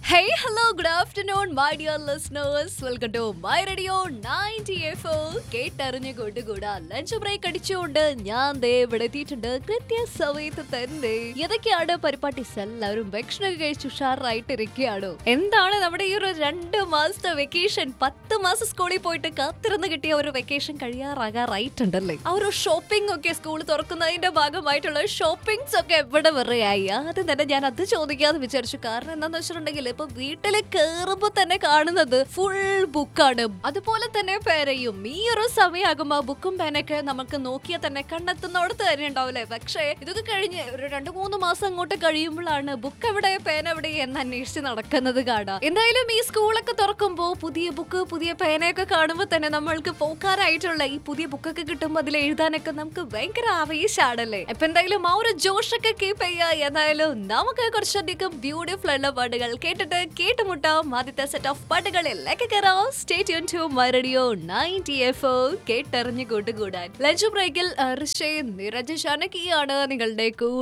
Hey, hello, good afternoon, my dear listeners. Welcome to My Radio 90 FO. കേട്ടറിഞ്ഞ് കൊണ്ടുകൂടാ lunch break അടിച്ചുകൊണ്ട് ഞാൻ ദേ ഇവിടെ എത്തിയിട്ടുണ്ട് കൃത്യസമയത്ത് തന്നെ ഏതൊക്കെയാണ് പരിപാടീസ് എല്ലാവരും ഭക്ഷണമൊക്കെ കഴിച്ച് ഉഷാറായിട്ട് ഇരിക്കുകയാണോ എന്താണ് നമ്മുടെ ഈ ഒരു രണ്ട് മാസത്തെ വെക്കേഷൻ പത്ത് മാസം സ്കൂളിൽ പോയിട്ട് കാത്തിരുന്ന് കിട്ടിയ ഒരു വെക്കേഷൻ കഴിയാറാകാറായിട്ടുണ്ടല്ലേ ആ ഒരു ഷോപ്പിംഗ് ഒക്കെ സ്കൂൾ തുറക്കുന്നതിന്റെ ഭാഗമായിട്ടുള്ള ഷോപ്പിംഗ്സ് ഒക്കെ എവിടെ വെറെയായി ആദ്യം തന്നെ ഞാൻ അത് ചോദിക്കാന്ന് വിചാരിച്ചു കാരണം എന്താന്ന് വെച്ചിട്ടുണ്ടെങ്കിൽ ഇപ്പൊ വീട്ടില് കേറുമ്പോ തന്നെ കാണുന്നത് ഫുൾ ബുക്കാണ് അതുപോലെ തന്നെ പേരയും ഈ ഒരു സമയമാകുമ്പോ ബുക്കും പേനൊക്കെ നമുക്ക് നോക്കിയാൽ തന്നെ കണ്ടെത്തുന്നോടത്ത് തന്നെ ഉണ്ടാവില്ലേ പക്ഷേ ഇതൊക്കെ കഴിഞ്ഞ് ഒരു രണ്ടു മൂന്ന് മാസം അങ്ങോട്ട് കഴിയുമ്പോഴാണ് ബുക്ക് എവിടെ പേന എവിടെ എന്ന് അന്വേഷിച്ച് നടക്കുന്നത് കാണാം എന്തായാലും ഈ സ്കൂളൊക്കെ തുറക്കുമ്പോ പുതിയ ബുക്ക് പുതിയ പേനയൊക്കെ കാണുമ്പോൾ തന്നെ നമ്മൾക്ക് പോക്കാരായിട്ടുള്ള ഈ പുതിയ ബുക്കൊക്കെ കിട്ടുമ്പോൾ അതിൽ എഴുതാനൊക്കെ നമുക്ക് ഭയങ്കര ആവേശാണല്ലേ അപ്പൊ എന്തായാലും ആ ഒരു ജോഷൊക്കെ കീപ്പ് ചെയ്യാ ഏതായാലും നമുക്ക് കുറച്ചധികം ബ്യൂട്ടിഫുൾ ഉള്ള പാട്ടുകൾ കേട്ടിട്ട് കേട്ടുമുട്ടാം ആദ്യത്തെ സെറ്റ് ഓഫ് പാട്ടുകളിലേക്ക് കയറാം stay tune to my radio ninety F O കേട്ടറിഞ്ഞു കൂട്ടുകൂടാൻ ലഞ്ച് ബ്രേക്കിൽ ഋഷേ നിരജ ജാനകിയാണ് നിങ്ങളുടെ കൂടെ